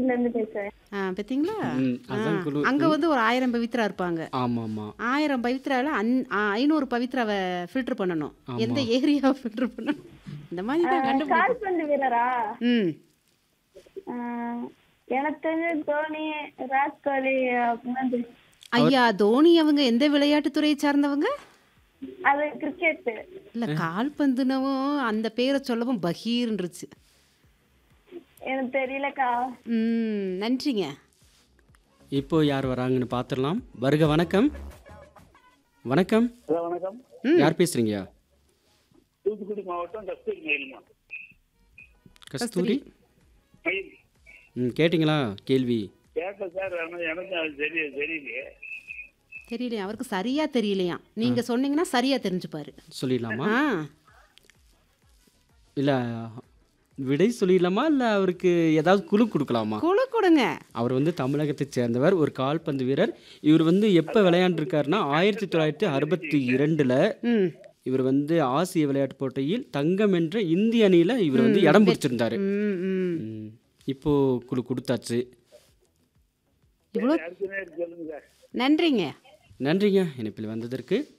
திருப்பூர்ல இருந்து பேசுறேன் ஆ பார்த்தீங்களா ம், அதான் குழு. அங்க வந்து ஒரு ஆயிரம் பவித்ரா இருப்பாங்க ஆமா ஆமா ஆயிரம் பவித்ரால அன் ஆ, ஐநூறு பவித்ராவை ஃபில்டர் பண்ணணும் எந்த ஏரியாவை ஃபில்டர் பண்ணணும் இந்த மாதிரி தான் கண்டுபிடிக்கும் கால்பந்து வீரரா ம் ஆஹ் எனக்கு தெரிஞ்ச தோனி விராட் கோலி அப்படின்னு தெரியும். ஐயா தோனி அவங்க எந்த விளையாட்டுத் துறையை சார்ந்தவங்க அது கிரிக்கெட் இல்ல கால்பந்துனவும் அந்த பேரை சொல்லவும் பகீர்ன்றுச்சு எனக்கு தெரியலக்கா ம் நன்றிங்க இப்போ யார் வராங்கன்னு பார்த்துடலாம் வருக வணக்கம் வணக்கம் ஹலோ வணக்கம் யார் பேசுறீங்க தூத்துக்குடி மாவட்டம் கஸ்தூரி மயிலுமா கஸ்தூரி மயில் ம் கேட்டிங்களா கேள்வி கேட்டேன் சார் ஆனால் எனக்கு அது தெரிய தெரியலையே தெரியலையா அவருக்கு சரியா தெரியலையா நீங்க சொன்னீங்கன்னா சரியா தெரிஞ்சுப்பாரு சொல்லிடலாமா ஆ இல்ல விடை சொல்லிடலாமா இல்ல அவருக்கு ஏதாவது குழு கொடுக்கலாமா குழு கொடுங்க அவர் வந்து தமிழகத்தைச் சேர்ந்தவர் ஒரு கால்பந்து வீரர் இவர் வந்து எப்போ விளையாண்டுருக்காருன்னா ஆயிரத்தி தொள்ளாயிரத்தி அறுபத்தி இரண்டுல ம் இவர் வந்து ஆசிய விளையாட்டு போட்டியில் தங்கம் என்ற இந்திய அணியில இவர் வந்து இடம் பிடிச்சிருந்தாரு ம் ம் ம். இப்போ குழு கொடுத்தாச்சு இவ்வளோ அடுத்த நேரம் சொல்லுங்க சார் நன்றிங்க நன்றிங்க இணைப்பில் வந்ததற்கு